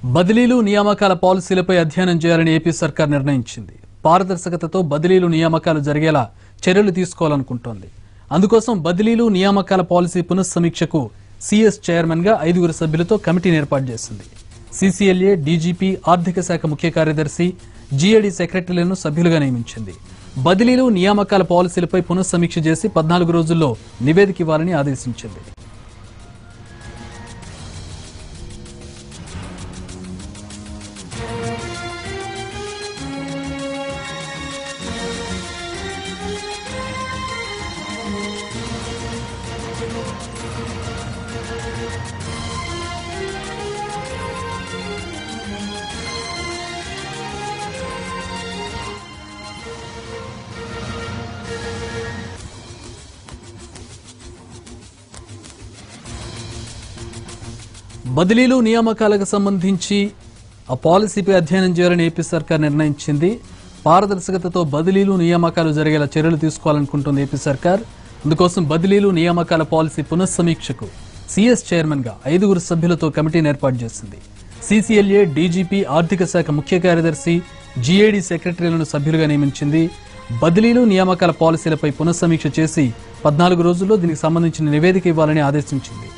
బదిలీలు నియామకాల పాలసీలపై అధ్యయనం చేయాలని ఏపీ సర్కార్ నిర్ణయించింది పారదర్శకతతో బదిలీలు నియామకాలు జరిగేలా చర్యలు తీసుకోవాలనుకుంటోంది అందుకోసం బదిలీలు నియామకాల పాలసీ పునఃసమీక్షకు సీఎస్ చైర్మన్ గా ఐదుగురు సభ్యులతో కమిటీని ఏర్పాటు చేసింది సీసీఎల్ఏ డీజీపీ ఆర్థిక శాఖ ముఖ్య కార్యదర్శి జీఏడీ సెక్రటరీలను సభ్యులుగా నియమించింది బదిలీలు నియామకాల పాలసీలపై పునఃసమీక్ష చేసి పద్నాలుగు రోజుల్లో నివేదిక ఇవ్వాలని ఆదేశించింది బదిలీలు నియామకాలకు సంబంధించి ఆ పాలసీపై అధ్యయనం చేయాలని ఏపీ సర్కార్ నిర్ణయించింది పారదర్శకతతో బదిలీలు నియామకాలు జరిగేలా చర్యలు తీసుకోవాలనుకుంటుంది ఏపీ సర్కార్ అందుకోసం బదిలీలు నియామకాల పాలసీ పునఃసమీక్షకు సీఎస్ చైర్మన్ గా ఐదుగురు సభ్యులతో కమిటీని ఏర్పాటు చేసింది సీసీఎల్ఏ డీజీపీ ఆర్థిక శాఖ ముఖ్య కార్యదర్శి జీఏడీ సెక్రటరీలను సభ్యులుగా నియమించింది బదిలీలు నియామకాల పాలసీలపై పునఃసమీక్ష చేసి పద్నాలుగు రోజుల్లో దీనికి సంబంధించిన నివేదిక ఇవ్వాలని ఆదేశించింది